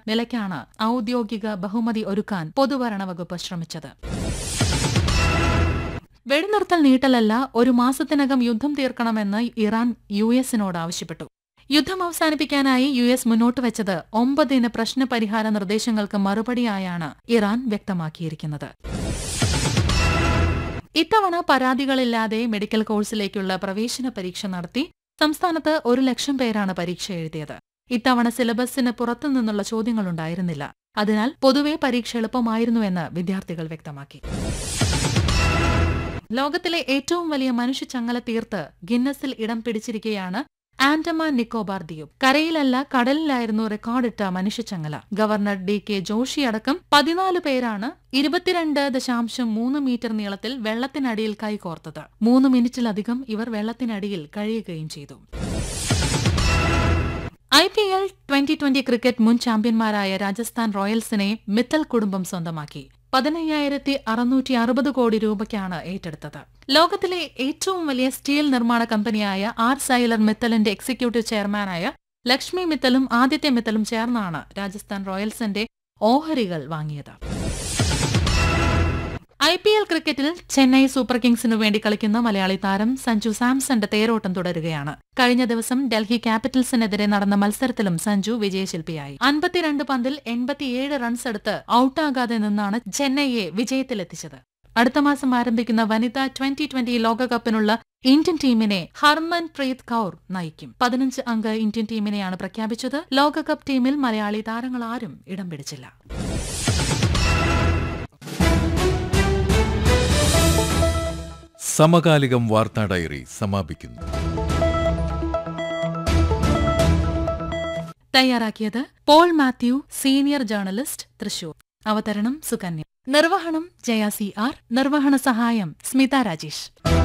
നിലയ്ക്കാണ് ഔദ്യോഗിക ബഹുമതി ഒരുക്കാൻ പൊതുഭരണ വകുപ്പ് ശ്രമിച്ചത് വെടിനിർത്തൽ നീട്ടലല്ല ഒരു മാസത്തിനകം യുദ്ധം തീർക്കണമെന്ന് ഇറാൻ യു എസിനോട് ആവശ്യപ്പെട്ടു യുദ്ധം അവസാനിപ്പിക്കാനായി യു എസ് മുന്നോട്ട് വെച്ചത് ഒമ്പതിന് പ്രശ്നപരിഹാര നിർദ്ദേശങ്ങൾക്ക് മറുപടിയായാണ് ഇറാൻ വ്യക്തമാക്കിയിരിക്കുന്നത് ഇത്തവണ പരാതികളില്ലാതെ മെഡിക്കൽ കോഴ്സിലേക്കുള്ള പ്രവേശന പരീക്ഷ നടത്തി സംസ്ഥാനത്ത് ഒരു ലക്ഷം പേരാണ് പരീക്ഷ എഴുതിയത് ഇത്തവണ സിലബസിന് പുറത്തുനിന്നുള്ള ചോദ്യങ്ങളുണ്ടായിരുന്നില്ല അതിനാൽ പൊതുവെ പരീക്ഷ എളുപ്പമായിരുന്നുവെന്ന് വിദ്യാർത്ഥികൾ വ്യക്തമാക്കി ലോകത്തിലെ ഏറ്റവും വലിയ മനുഷ്യച്ചങ്ങല തീർത്ത് ഗിന്നസിൽ ഇടം പിടിച്ചിരിക്കുകയാണ് ആൻഡമാൻ നിക്കോബാർ ദ്വീപ് കരയിലല്ല കടലിലായിരുന്നു റെക്കോർഡിട്ട മനുഷ്യച്ചങ്ങല ഗവർണർ ഡി കെ ജോഷി അടക്കം പതിനാല് പേരാണ് ഇരുപത്തിരണ്ട് ദശാംശം മൂന്ന് മീറ്റർ നീളത്തിൽ വെള്ളത്തിനടിയിൽ കൈകോർത്തത് മൂന്ന് മിനിറ്റിലധികം ഇവർ വെള്ളത്തിനടിയിൽ കഴിയുകയും ചെയ്തു I P L twenty twenty cricket മുൻ ചാമ്പ്യന്മാരായ രാജസ്ഥാൻ റോയൽസിനെ മിത്തൽ കുടുംബം സ്വന്തമാക്കി പതിനയ്യായിരത്തി അറുന്നൂറ്റി അറുപത് കോടി രൂപയ്ക്കാണ് ഏറ്റെടുത്തത് ലോകത്തിലെ ഏറ്റവും വലിയ സ്റ്റീൽ നിർമ്മാണ കമ്പനിയായ ആർ സൈലർ മിത്തലിന്റെ എക്സിക്യൂട്ടീവ് ചെയർമാനായ ലക്ഷ്മി മിത്തലും ആദിത്യ മിത്തലും ചേർന്നാണ് രാജസ്ഥാൻ റോയൽസിന്റെ ഓഹരികൾ വാങ്ങിയത് ഐ പി എൽ ക്രിക്കറ്റിൽ ചെന്നൈ സൂപ്പർ കിങ്സിനു വേണ്ടി കളിക്കുന്ന മലയാളി താരം സഞ്ജു സാംസന്റെ തേരോട്ടം തുടരുകയാണ് കഴിഞ്ഞ ദിവസം ഡൽഹി ക്യാപിറ്റൽസിനെതിരെ നടന്ന മത്സരത്തിലും സഞ്ജു വിജയശില്പിയായി അൻപത്തിരണ്ട് പന്തിൽ എൺപത്തിയേഴ് റൺസ് എടുത്ത് ഔട്ടാകാതെ നിന്നാണ് ചെന്നൈയെ വിജയത്തിലെത്തിച്ചത് അടുത്ത മാസം ആരംഭിക്കുന്ന വനിതാ ട്വന്റി ട്വന്റി ലോകകപ്പിനുള്ള ഇന്ത്യൻ ടീമിനെ ഹർമൻ പ്രീത് കൌർ നയിക്കും പതിനഞ്ച് അംഗ ഇന്ത്യൻ ടീമിനെയാണ് പ്രഖ്യാപിച്ചത് ലോകകപ്പ് ടീമിൽ മലയാളി താരങ്ങൾ ആരും ഇടം പിടിച്ചില്ല സമകാലികം വാർത്താ ഡയറി സമാപിക്കുന്നു തയ്യാറാക്കിയത് Paul Mathew senior journalist Thrissur അവതരണം സുകന്യ നിർവഹണം ജയ സി ആർ നിർവഹണ സഹായം സ്മിത രാജേഷ്